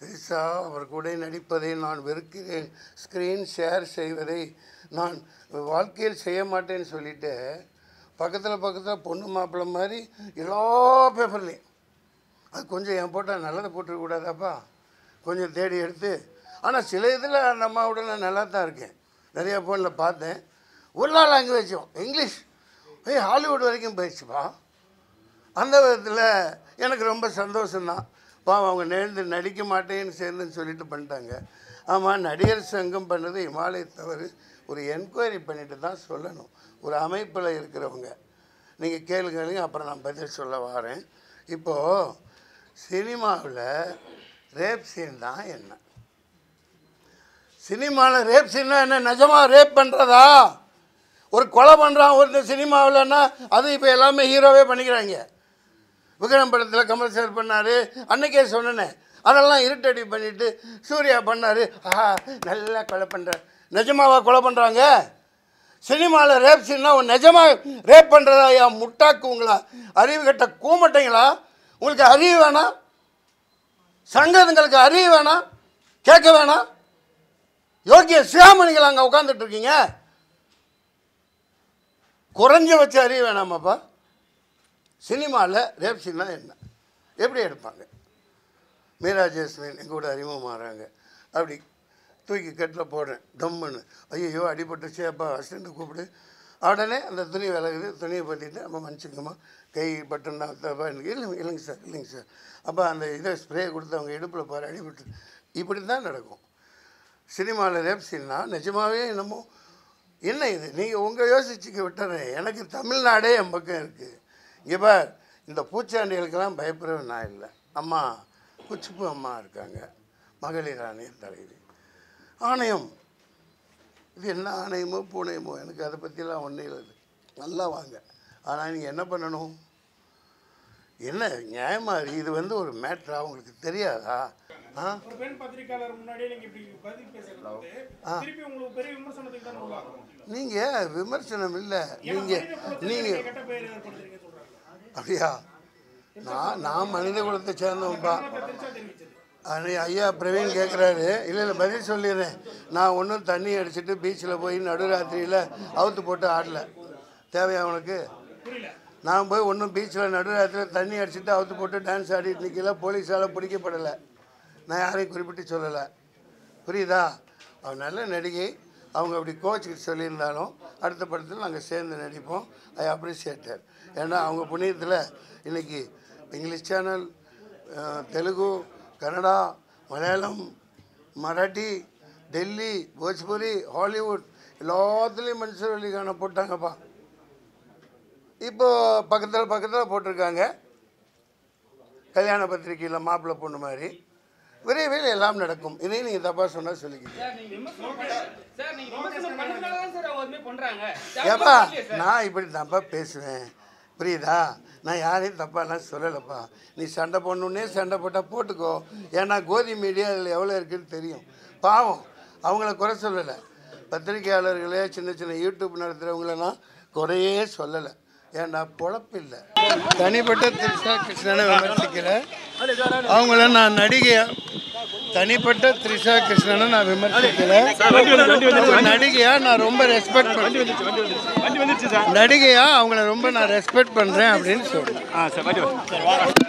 திரிஷா அவர் கூட நடிப்பதை நான் வெறுக்கிறேன் ஸ்க்ரீன் ஷேர் செய்வதை நான் வாழ்க்கையில் செய்ய மாட்டேன்னு சொல்லிட்டு பக்கத்தில் பக்கத்தில் பொண்ணு மாப்பிள்ளை மாதிரி எல்லா பேப்பர்லேயும் அது கொஞ்சம் என் போட்டால் நல்லதை போட்டுருக்கூடாதாப்பா கொஞ்சம் தேடி எடுத்து ஆனால் சில இதில் அந்த அம்மாவோட நான் நல்லா தான் இருக்கேன் நிறைய ஃபோனில் பார்த்தேன் எல்லா லாங்குவேஜும் இங்கிலீஷ் ஏய் ஹாலிவுட் வரைக்கும் போயிடுச்சுப்பா அந்த விதத்தில் எனக்கு ரொம்ப சந்தோஷம்தான் பாவம் அவங்க நேர்ந்து நடிக்க மாட்டேன்னு சேர்ந்துன்னு சொல்லிட்டு பண்ணிட்டாங்க ஆமாம் நடிகர் சங்கம் பண்ணது இமாலய தவறு ஒரு என்கொயரி பண்ணிட்டு தான் சொல்லணும் ஒரு அமைப்பில் இருக்கிறவங்க நீங்கள் கேளுங்க அப்புறம் நான் பதில் சொல்ல வரேன் இப்போது சினிமாவில் ரேப் சீன் தான் என்ன சினிமாவில் ரேப் சீன்னா என்ன நிஜமாக ரேப் பண்ணுறதா ஒரு கொலை பண்ணுறான் ஒருத்தர் சினிமாவில்னா அது இப்போ எல்லாமே ஹீரோவே பண்ணிக்கிறாங்க விக்ரம் படத்தில் கமல் சார் பண்ணார் அன்னைக்கே சொன்னேன் அதெல்லாம் இருட்டடி பண்ணிட்டு சூர்யா பண்ணார் ஆஹா நல்லா கொலை பண்ணுறார் நிஜமாவா கொலை பண்ணுறாங்க சினிமாவில் ரேப் சீன்னா நிஜமாக ரேப் பண்ணுறதா ஐயா முட்டாக்கு உங்களா அறிவு கட்ட கூமட்டைங்களா உங்களுக்கு அறிவு வேணாம் சங்கத்துங்களுக்கு அறிவு வேணாம் கேட்க வேணாம் யோகிய சியாமணிகள் அங்கே உட்காந்துட்டு இருக்கீங்க குறைஞ்சபட்ச அறிவு வேணாமாப்பா சினிமாவில் ரேப் சீன்னா என்ன எப்படி எடுப்பாங்க மீரா ஜேஸ்மின் எங்கள் கூட அறிமுகமாகறாங்க அப்படி தூக்கி கட்டில் போடுறேன் தம்முன்னு ஐயோ அடிபட்டுச்சு அப்பா அசிஸ்டண்ட்டை கூப்பிடு உடனே அந்த துணி விலகுது துணியை பற்றிட்டு அப்போ மன்னிச்சுக்கம்மா கை பட்டன் தான் தப்பா எனக்கு இல்லைங்க இல்லைங்க சார் இல்லைங்க சார் அப்போ அந்த இதை ஸ்ப்ரே கொடுத்து அவங்க இடுப்பில் பாரு அடிபட்டு இப்படி தான் நடக்கும் சினிமாவில் ரேப் சீன்னா நிஜமாகவே என்னமோ என்ன இது நீங்கள் உங்கள் யோசிச்சுக்க விட்டுறேன் எனக்கு தமிழ்நாடே என் பக்கம் இருக்குது இங்கே பார் இந்த பூச்சாண்டிகளுக்கெல்லாம் பயப்படுறவன் நான் இல்லை அம்மா குச்சிப்பு அம்மா இருக்காங்க மகளிர் ஆணையம் தலைவி ஆணையம் இது என்ன ஆணையமோ பூணையமோ எனக்கு அதை பற்றிலாம் ஒன்றும் இல்லை நல்லா வாங்க ஆனால் நீங்கள் என்ன பண்ணணும் என்ன நியாயமா இருக்கு? இது வந்து ஒரு மேட்ரா உங்களுக்கு தெரியாதா ஆ ஒரு பெண் பத்திரிக்கையாளர் முன்னாடியே நீங்க இப்படி பதில் பேசுறது வந்து திருப்பி உங்களுக்கு பெரிய விமர்சனத்துக்கு தான் உள்ளாகும் நீங்கள் விமர்சனம் இல்லை நீங்கள் நீங்கள் கெட்ட பெயர் ஏற்படுத்துறீங்க சொல்றாங்க அப்படியா நான் நான் மனித குலத்தை சேர்ந்தவன்பா திருச்சா தெரிவிச்சது அது ஐயா பிரவீன் கேட்குறாரு இல்லை இல்லை பதில் சொல்லிடுறேன் நான் ஒன்றும் தண்ணி அடிச்சிட்டு பீச்சில் போய் நடுராத்திரியில் அவுத்து போட்டு ஆடல தேவையா உனக்கு புரியல நான் போய் ஒன்றும் பீச்சில் நடுராத்திரியில் தண்ணி அடிச்சிட்டு அவுத்து போட்டு டான்ஸ் ஆடிட்டு நிற்கல போலீஸால் பிடிக்கப்படலை நான் யாரையும் குறிப்பிட்டு சொல்லலை புரியுதா அவன் நல்ல நடிகை அவங்க அப்படி கோச்சுக்கு சொல்லியிருந்தாலும் அடுத்த படத்தில் நாங்கள் சேர்ந்து நடிப்போம் ஐ அப்ரிஷியேட்டர் ஏன்னா அவங்க புண்ணியத்தில் இன்னைக்கு இங்கிலீஷ் சேனல் அஹ், தெலுங்கு கன்னடா மலையாளம் மராட்டி டெல்லி போஜ்புரி ஹாலிவுட் எல்லாத்துலேயும் மனுஷர் வழிகான போட்டாங்கப்பா இப்போ பக்கத்தில் பக்கத்தில் போட்டிருக்காங்க கல்யாண பத்திரிக்கையில் மாப்பிள்ளை பொண்ணு மாதிரி விரைவில் எல்லாம் நடக்கும் இதையும் நீங்கள் தப்பாக சொன்னால் சொல்லிக்கிங்க சார் நீங்க விமர்சனம் சார் நீங்க விமர்சனம் பண்ணதுனால தான் சார் அவங்க அதுமாதிரி பண்றாங்க ஏப்பா நான் இப்படி தப்பாக பேசுவேன் புரியுதா நான் யாரையும் தப்பாலாம் சொல்லலைப்பா நீ சண்டை போடணுன்னே சண்டை போட்டால் போட்டுக்கோ ஏன்னா கோதி மீடியா அதில் எவ்வளோ இருக்குன்னு தெரியும் பாவம் அவங்கள குறை சொல்லலை பத்திரிகையாளர்களே சின்ன சின்ன யூடியூப் நடத்துகிறவங்களெல்லாம் குறையே சொல்லலை ஏன்னா பொழப்பில்லை தனிப்பட்ட திரிஷா கிருஷ்ணனை விமர்சிக்கிறேன் அவங்கள நான் நடிகையா தனிப்பட்ட த்ரிஷா கிருஷ்ணனை நான் விமர்சிக்கல ஒரு நடிகையா நான் ரொம்ப ரெஸ்பெக்ட் பண்ணுறேன் நடிகையா அவங்கள ரொம்ப நான் ரெஸ்பெக்ட் பண்ணுறேன் அப்படின்னு சொல்கிறேன்